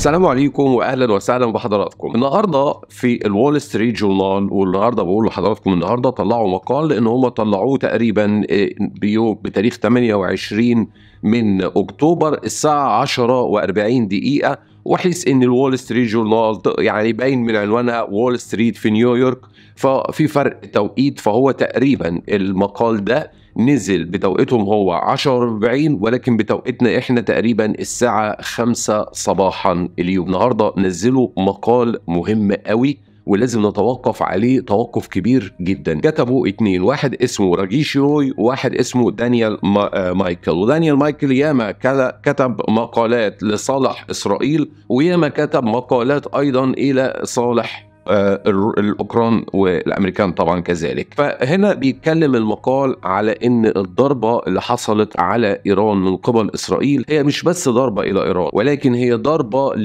السلام عليكم واهلا وسهلا بحضراتكم النهارده في الول ستريت جورنال والنهارده بقول لحضراتكم النهارده طلعوا مقال لان هم طلعوه تقريبا بيوم بتاريخ 28 من اكتوبر الساعه 10 و40 دقيقه وحيث ان الول ستريت جورنال يعني باين من عنوانها وول ستريت في نيويورك ففي فرق توقيت فهو تقريبا المقال ده نزل بتوقيتهم هو 10 40 ولكن بتوقيتنا احنا تقريبا الساعة 5 صباحا اليوم النهاردة نزلوا مقال مهم قوي ولازم نتوقف عليه توقف كبير جدا كتبوا اتنين واحد اسمه راجيش روي وواحد اسمه دانيال ما مايكل ودانيال مايكل ياما كتب مقالات لصالح اسرائيل وياما كتب مقالات ايضا الى صالح الاوكران والامريكان طبعا كذلك فهنا بيتكلم المقال على ان الضربه اللي حصلت على ايران من قبل اسرائيل هي مش بس ضربه الى ايران ولكن هي ضربه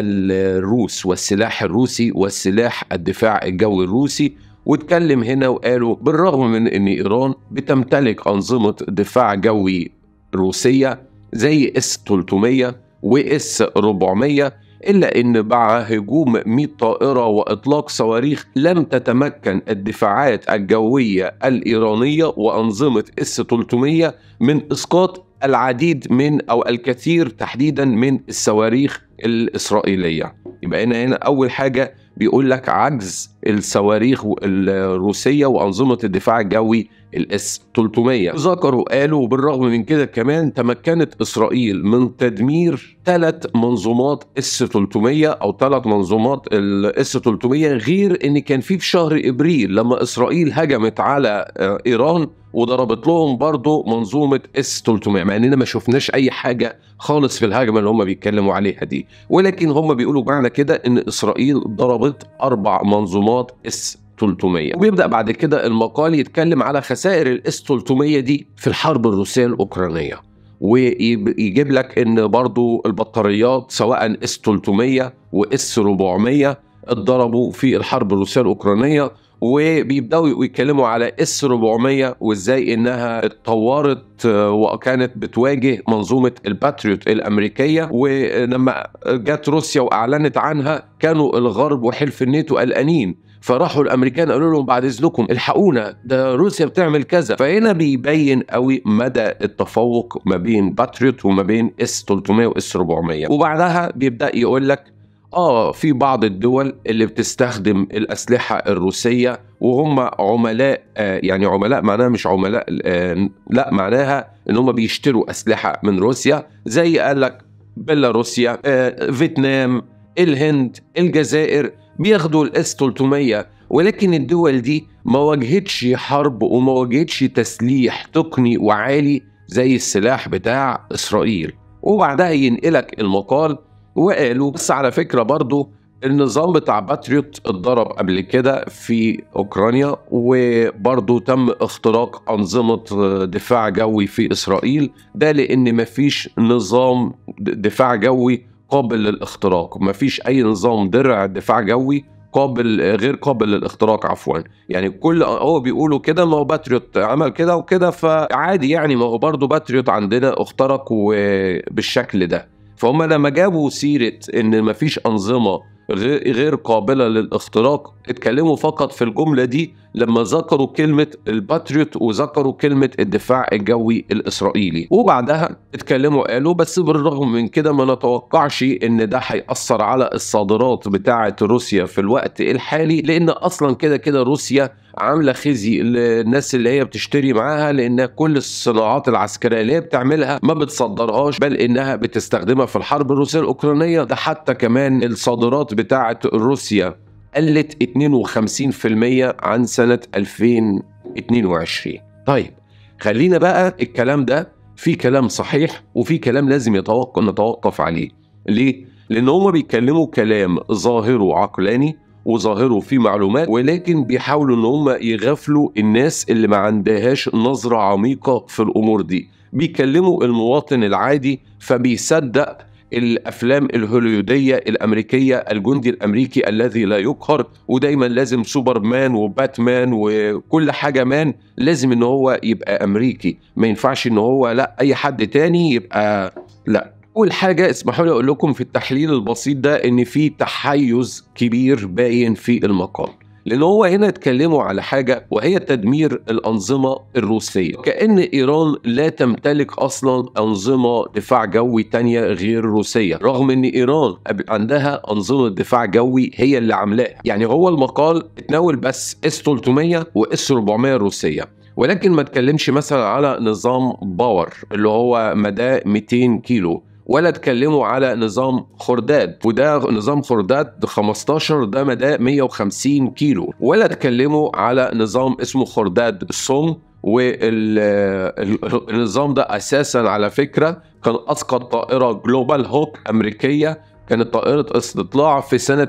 للروس والسلاح الروسي والسلاح الدفاع الجوي الروسي واتكلم هنا وقالوا بالرغم من ان ايران بتمتلك انظمه دفاع جوي روسيه زي اس 300 واس 400 إلا أن مع هجوم 100 طائرة وإطلاق صواريخ لم تتمكن الدفاعات الجوية الإيرانية وأنظمة اس 300 من إسقاط العديد من أو الكثير تحديدا من الصواريخ الإسرائيلية يبقى هنا هنا أول حاجة بيقول لك عجز الصواريخ الروسية وأنظمة الدفاع الجوي الاس 300 ذكروا قالوا بالرغم من كده كمان تمكنت اسرائيل من تدمير ثلاث منظومات اس 300 او ثلاث منظومات الاس 300 غير ان كان في في شهر ابريل لما اسرائيل هجمت على ايران وضربت لهم برضه منظومه اس 300 مع اننا ما شفناش اي حاجه خالص في الهجمه اللي هم بيتكلموا عليها دي ولكن هم بيقولوا معنى كده ان اسرائيل ضربت اربع منظومات اس 300 وبيبدا بعد كده المقال يتكلم على خسائر الاس 300 دي في الحرب الروسيه الاوكرانيه ويجيب لك ان برضو البطاريات سواء اس 300 واس 400 اتضربوا في الحرب الروسيه الاوكرانيه وبيبداوا يتكلموا على اس 400 وازاي انها اتطورت وكانت بتواجه منظومه الباتريوت الامريكيه ولما جت روسيا واعلنت عنها كانوا الغرب وحلف الناتو قلقانين فراحوا الامريكان قالوا لهم بعد اذنكم الحقونا ده روسيا بتعمل كذا فهنا بيبين قوي مدى التفوق ما بين باتريوت وما بين اس 300 واس 400 وبعدها بيبدا يقول لك اه في بعض الدول اللي بتستخدم الاسلحه الروسيه وهم عملاء آه يعني عملاء معناها مش عملاء آه لا معناها ان هم بيشتروا اسلحه من روسيا زي قال لك بيلاروسيا آه فيتنام الهند الجزائر بياخدوا الاس 300 ولكن الدول دي ما واجهتش حرب وما واجهتش تسليح تقني وعالي زي السلاح بتاع اسرائيل وبعدها ينقلك المقال وقالوا بس على فكره برضو النظام بتاع باتريوت اتضرب قبل كده في اوكرانيا وبرضه تم اختراق انظمه دفاع جوي في اسرائيل ده لان مفيش نظام دفاع جوي قابل للاختراق مفيش اي نظام درع دفاع جوي قابل غير قابل للاختراق عفوا يعني كل هو بيقولوا كده ما هو باتريوت عمل كده وكده فعادي يعني ما هو برضه باتريوت عندنا اخترق بالشكل ده فهم لما جابوا سيره ان مفيش انظمه غير قابله للاختراق اتكلموا فقط في الجمله دي لما ذكروا كلمه الباتريوت وذكروا كلمه الدفاع الجوي الاسرائيلي وبعدها اتكلموا قالوا بس بالرغم من كده ما نتوقعش ان ده هيأثر على الصادرات بتاعه روسيا في الوقت الحالي لان اصلا كده كده روسيا عامله خزي للناس اللي هي بتشتري معاها لان كل الصناعات العسكريه اللي هي بتعملها ما بتصدرهاش بل انها بتستخدمها في الحرب الروسيه الاوكرانيه ده حتى كمان الصادرات بتاعه روسيا قلت 52% عن سنه 2022 طيب خلينا بقى الكلام ده في كلام صحيح وفي كلام لازم يتوقف نتوقف عليه ليه لان هم بيتكلموا كلام ظاهره عقلاني وظاهره فيه معلومات ولكن بيحاولوا ان هم يغفلوا الناس اللي ما عندهاش نظرة عميقة في الامور دي بيكلموا المواطن العادي فبيصدق الافلام الهوليوديه الامريكيه الجندي الامريكي الذي لا يقهر ودايما لازم سوبرمان وباتمان وكل حاجه مان لازم ان هو يبقى امريكي ما ينفعش ان هو لا اي حد تاني يبقى لا اول حاجه اسمحوا لي اقول لكم في التحليل البسيط ده ان في تحيز كبير باين في المقال لان هو هنا اتكلموا على حاجه وهي تدمير الانظمه الروسيه كان ايران لا تمتلك اصلا انظمه دفاع جوي تانية غير روسيه رغم ان ايران عندها انظمه دفاع جوي هي اللي عاملاها يعني هو المقال اتناول بس اس 300 واس 400 الروسيه ولكن ما اتكلمش مثلا على نظام باور اللي هو مداه 200 كيلو ولا اتكلموا على نظام خرداد وده نظام خرداد 15 ده مداه 150 كيلو ولا اتكلموا على نظام اسمه خرداد سون والنظام ده اساسا على فكره كان اسقط طائره جلوبال هوك امريكيه كانت طائره استطلاع في سنه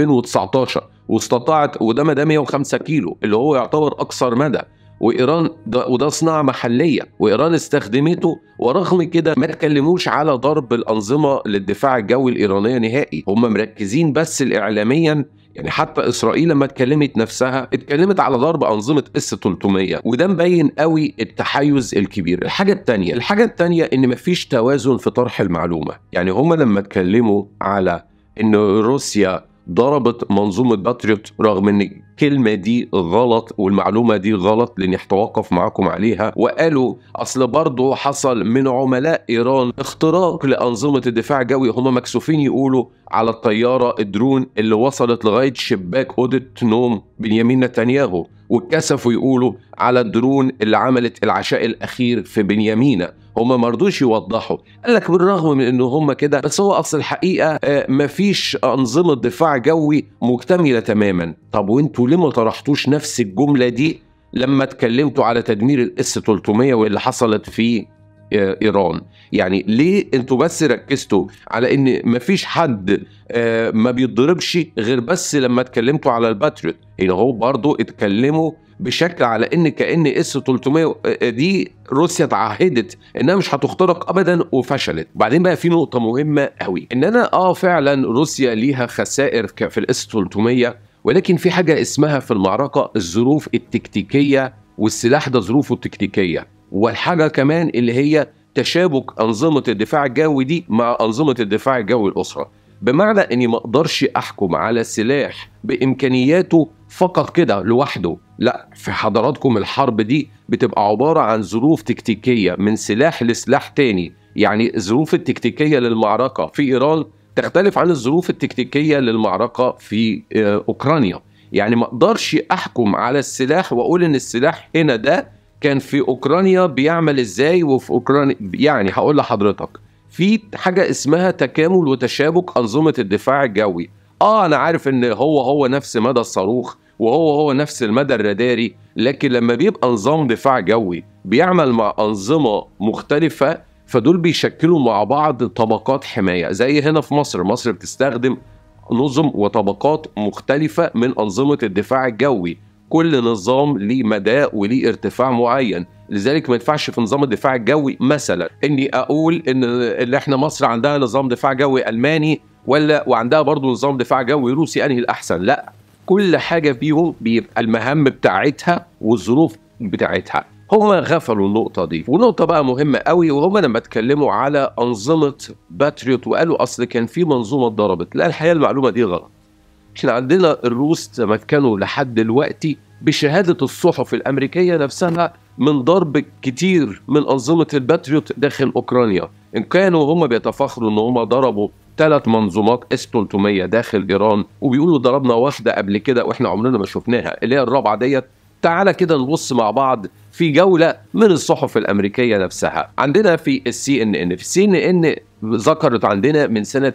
2019 واستطاعت وده مدى 105 كيلو اللي هو يعتبر اقصر مدى وايران ده وده صناعه محليه وايران استخدمته ورغم كده ما تكلموش على ضرب الانظمه للدفاع الجوي الايرانيه نهائي هم مركزين بس اعلاميا يعني حتى اسرائيل لما اتكلمت نفسها اتكلمت على ضرب انظمه اس 300 وده مبين قوي التحيز الكبير الحاجه الثانيه الحاجه الثانيه ان مفيش توازن في طرح المعلومه يعني هم لما اتكلموا على ان روسيا ضربت منظومة باتريوت رغم ان الكلمة دي غلط والمعلومة دي غلط لاني هتوقف معاكم عليها وقالوا اصل برضه حصل من عملاء ايران اختراق لانظمة الدفاع الجوي هم مكسوفين يقولوا على الطيارة الدرون اللي وصلت لغاية شباك أوضة نوم بنيامين نتنياهو واتكسفوا يقولوا على الدرون اللي عملت العشاء الأخير في بنيامينا هم ما رضوش يوضحوا قال لك بالرغم من ان هم كده بس هو اصل الحقيقه آه، مفيش انظمه دفاع جوي مكتمله تماما طب وانتوا ليه ما طرحتوش نفس الجمله دي لما اتكلمتوا على تدمير الاس 300 واللي حصلت في آه، ايران يعني ليه انتوا بس ركزتوا على ان مفيش حد آه، ما بيتضربش غير بس لما اتكلمتوا على الباتريوت يعني هو برضه اتكلموا بشكل على ان كان اس 300 دي روسيا تعهدت انها مش هتخترق ابدا وفشلت بعدين بقى في نقطه مهمه قوي ان انا اه فعلا روسيا ليها خسائر في الاس 300 ولكن في حاجه اسمها في المعركه الظروف التكتيكيه والسلاح ده ظروفه التكتيكيه والحاجه كمان اللي هي تشابك انظمه الدفاع الجوي دي مع انظمه الدفاع الجوي الاخرى بمعنى اني ما اقدرش احكم على سلاح بامكانياته فقط كده لوحده لا في حضراتكم الحرب دي بتبقى عباره عن ظروف تكتيكيه من سلاح لسلاح تاني يعني الظروف التكتيكيه للمعركه في ايران تختلف عن الظروف التكتيكيه للمعركه في آه، اوكرانيا يعني ما اقدرش احكم على السلاح واقول ان السلاح هنا ده كان في اوكرانيا بيعمل ازاي وفي اوكرانيا يعني هقول لحضرتك في حاجه اسمها تكامل وتشابك انظمه الدفاع الجوي اه انا عارف ان هو هو نفس مدى الصاروخ وهو هو نفس المدى الراداري لكن لما بيبقى نظام دفاع جوي بيعمل مع انظمه مختلفه فدول بيشكلوا مع بعض طبقات حمايه زي هنا في مصر مصر بتستخدم نظم وطبقات مختلفه من انظمه الدفاع الجوي كل نظام ليه مدى وليه ارتفاع معين لذلك ما ينفعش في نظام الدفاع الجوي مثلا اني اقول ان اللي احنا مصر عندها نظام دفاع جوي الماني ولا وعندها برضه نظام دفاع جوي روسي انهي الاحسن لا كل حاجه فيهم بيبقى المهام بتاعتها والظروف بتاعتها هم غفلوا النقطه دي ونقطه بقى مهمه قوي وهم لما اتكلموا على انظمه باتريوت وقالوا اصل كان في منظومه اتضربت لا الحقيقه المعلومه دي غلط احنا عندنا الروس تمكنوا لحد دلوقتي بشهاده الصحف الامريكيه نفسها من ضرب كتير من انظمه الباتريوت داخل اوكرانيا ان كانوا هم بيتفاخروا ان هم ضربوا ثلاث منظومات اس 300 داخل ايران وبيقولوا ضربنا واحده قبل كده واحنا عمرنا ما شفناها اللي هي الرابعه ديت تعالى كده نبص مع بعض في جوله من الصحف الامريكيه نفسها عندنا في السي ان ان في السي ان ان ذكرت عندنا من سنه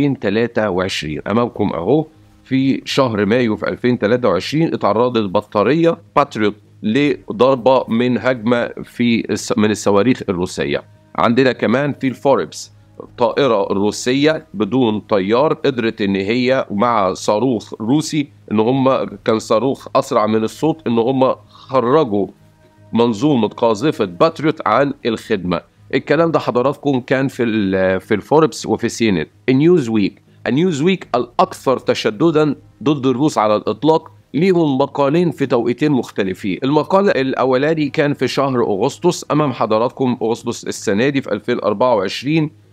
2023 امامكم اهو في شهر مايو في 2023 اتعرضت بطاريه باتريوت لضربه من هجمه في من الصواريخ الروسيه عندنا كمان في الفوربس طائرة روسية بدون طيار قدرت ان هي مع صاروخ روسي ان هم كان صاروخ اسرع من الصوت ان هم خرجوا منظومة قاذفة باتريوت عن الخدمة الكلام ده حضراتكم كان في في الفوربس وفي سينت النيوز ويك النيوز ويك الاكثر تشددا ضد الروس على الاطلاق ليهم مقالين في توقيتين مختلفين المقال الاولاني كان في شهر اغسطس امام حضراتكم اغسطس السنه دي في 2024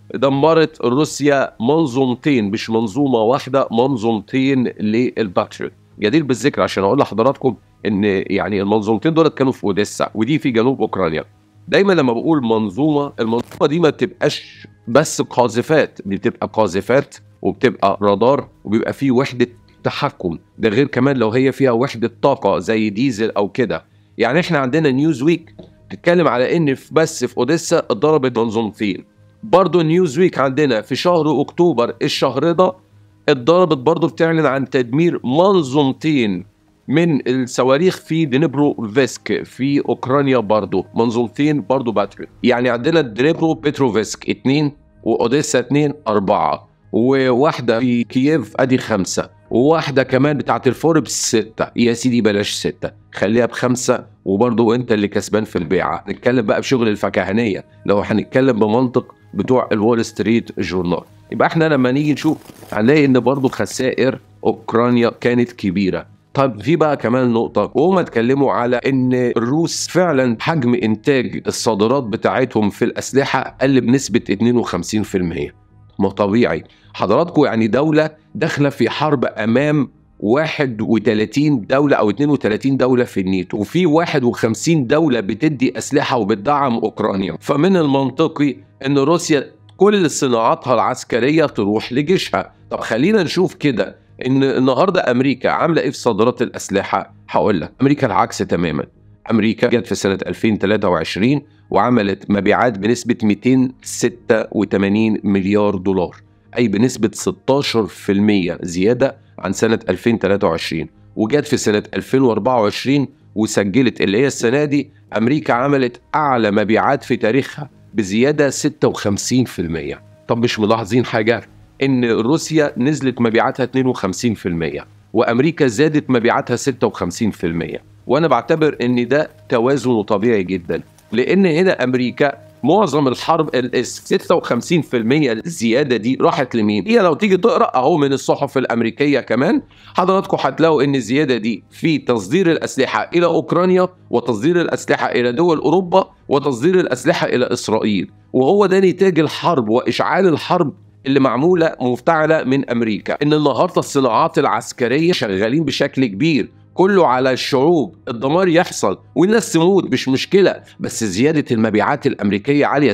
دمرت روسيا منظومتين مش منظومه واحده منظومتين للباتريوت جدير بالذكر عشان اقول لحضراتكم ان يعني المنظومتين دول كانوا في اوديسا ودي في جنوب اوكرانيا دايما لما بقول منظومه المنظومه دي ما بتبقاش بس قاذفات دي بتبقى قاذفات وبتبقى رادار وبيبقى فيه وحده تحكم ده غير كمان لو هي فيها وحده طاقه زي ديزل او كده يعني احنا عندنا نيوز ويك بتتكلم على ان في بس في اوديسا اتضربت منظومتين برضه نيوز ويك عندنا في شهر اكتوبر الشهر ده اتضربت برضه بتعلن عن تدمير منظومتين من الصواريخ في دنيبرو فيسك في اوكرانيا برضه منظومتين برضه باتريوت يعني عندنا دنيبرو بتروفيسك اتنين واوديسا اتنين اربعه وواحده في كييف ادي خمسه وواحده كمان بتاعت الفوربس ستة يا سيدي بلاش ستة خليها بخمسة وبرضه انت اللي كسبان في البيعة نتكلم بقى بشغل الفكهانية لو هنتكلم بمنطق بتوع الول ستريت جورنال يبقى احنا لما نيجي نشوف هنلاقي ان برضه خسائر اوكرانيا كانت كبيرة طب في بقى كمان نقطة وهم اتكلموا على ان الروس فعلا حجم انتاج الصادرات بتاعتهم في الاسلحة قل بنسبة 52% ما طبيعي حضراتكم يعني دولة داخلة في حرب أمام 31 دولة أو 32 دولة في النيتو وفي 51 دولة بتدي أسلحة وبتدعم أوكرانيا فمن المنطقي أن روسيا كل صناعاتها العسكرية تروح لجيشها طب خلينا نشوف كده ان النهارده امريكا عامله ايه في صادرات الاسلحه هقول لك امريكا العكس تماما امريكا جت في سنه 2023 وعملت مبيعات بنسبه 286 مليار دولار اي بنسبه 16% زياده عن سنه 2023 وجت في سنه 2024 وسجلت اللي هي السنه دي امريكا عملت اعلى مبيعات في تاريخها بزياده 56% طب مش ملاحظين حاجه ان روسيا نزلت مبيعاتها 52% وامريكا زادت مبيعاتها 56% وانا بعتبر ان ده توازن طبيعي جدا لان هنا امريكا معظم الحرب ال 56% الزياده دي راحت لمين؟ هي لو تيجي تقرا اهو من الصحف الامريكيه كمان حضراتكم هتلاقوا ان الزياده دي في تصدير الاسلحه الى اوكرانيا وتصدير الاسلحه الى دول اوروبا وتصدير الاسلحه الى اسرائيل وهو ده نتاج الحرب واشعال الحرب اللي معموله مفتعله من امريكا ان النهارده الصناعات العسكريه شغالين بشكل كبير كله على الشعوب الدمار يحصل والناس تموت مش مشكله بس زياده المبيعات الامريكيه عاليه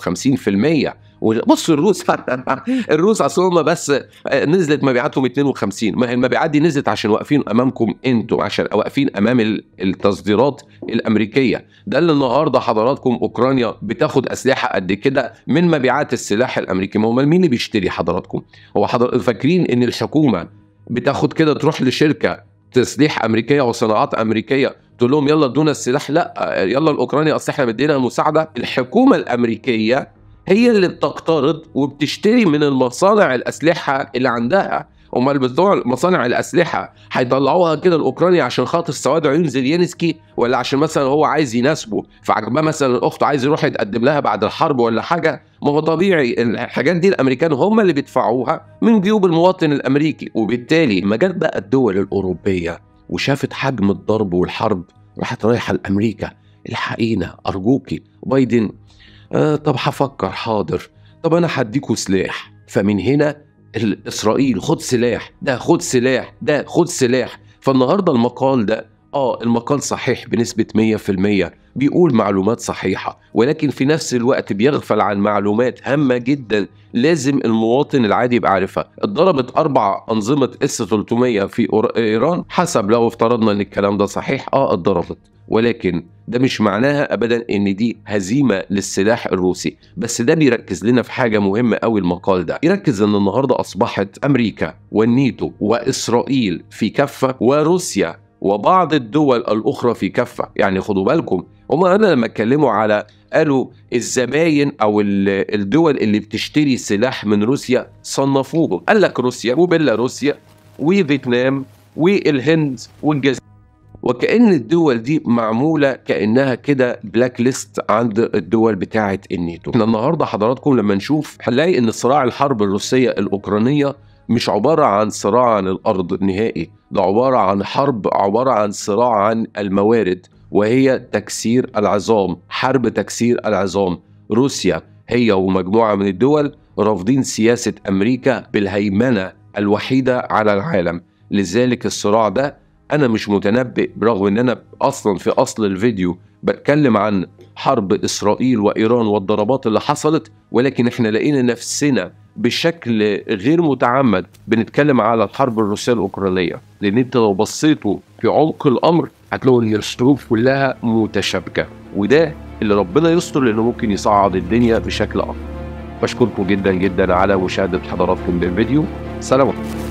56% بص الروس الروس اصلا بس نزلت مبيعاتهم 52 ما هي المبيعات دي نزلت عشان واقفين امامكم انتوا عشان واقفين امام التصديرات الامريكيه ده اللي النهارده حضراتكم اوكرانيا بتاخد اسلحه قد كده من مبيعات السلاح الامريكي ما هو مين اللي بيشتري حضراتكم هو حضر... فاكرين ان الحكومه بتاخد كده تروح لشركه تسليح امريكيه وصناعات امريكيه تقول لهم يلا ادونا السلاح لا يلا الاوكراني اصل احنا مدينا مساعده الحكومه الامريكيه هي اللي بتقترض وبتشتري من المصانع الاسلحه اللي عندها امال بتوع مصانع الاسلحه هيطلعوها كده لاوكرانيا عشان خاطر سواد عيون زيلينسكي ولا عشان مثلا هو عايز يناسبه فعجباه مثلا الاخت عايز يروح يتقدم لها بعد الحرب ولا حاجه ما هو طبيعي الحاجات دي الامريكان هم اللي بيدفعوها من جيوب المواطن الامريكي وبالتالي لما جت بقى الدول الاوروبيه وشافت حجم الضرب والحرب راحت رايحه لامريكا الحقينا ارجوكي بايدن آه طب هفكر حاضر طب انا هديكوا سلاح فمن هنا اسرائيل خد سلاح ده خد سلاح ده خد سلاح فالنهارده المقال ده اه المقال صحيح بنسبة 100% بيقول معلومات صحيحة ولكن في نفس الوقت بيغفل عن معلومات هامة جدا لازم المواطن العادي يبقى عارفها اتضربت أربع أنظمة اس 300 في إيران حسب لو افترضنا إن الكلام ده صحيح اه اتضربت ولكن ده مش معناها ابدا ان دي هزيمه للسلاح الروسي بس ده بيركز لنا في حاجه مهمه قوي المقال ده يركز ان النهارده اصبحت امريكا والنيتو واسرائيل في كفه وروسيا وبعض الدول الاخرى في كفه يعني خدوا بالكم هم انا لما اتكلموا على قالوا الزباين او الدول اللي بتشتري سلاح من روسيا صنفوهم قال لك روسيا وبيلاروسيا وفيتنام والهند والجزائر وكأن الدول دي معمولة كأنها كده بلاك ليست عند الدول بتاعة الناتو احنا النهاردة حضراتكم لما نشوف هنلاقي ان صراع الحرب الروسية الأوكرانية مش عبارة عن صراع عن الأرض نهائي ده عبارة عن حرب عبارة عن صراع عن الموارد وهي تكسير العظام حرب تكسير العظام روسيا هي ومجموعة من الدول رافضين سياسة أمريكا بالهيمنة الوحيدة على العالم لذلك الصراع ده أنا مش متنبئ برغم إن أنا أصلا في أصل الفيديو بتكلم عن حرب إسرائيل وإيران والضربات اللي حصلت ولكن إحنا لقينا نفسنا بشكل غير متعمد بنتكلم على الحرب الروسية الأوكرانية لأن أنت لو بصيتوا في عمق الأمر هتلاقوا إن الحروب كلها متشابكة وده اللي ربنا يستر لأنه ممكن يصعد الدنيا بشكل أكبر بشكركم جدا جدا على مشاهدة حضراتكم للفيديو سلام عليكم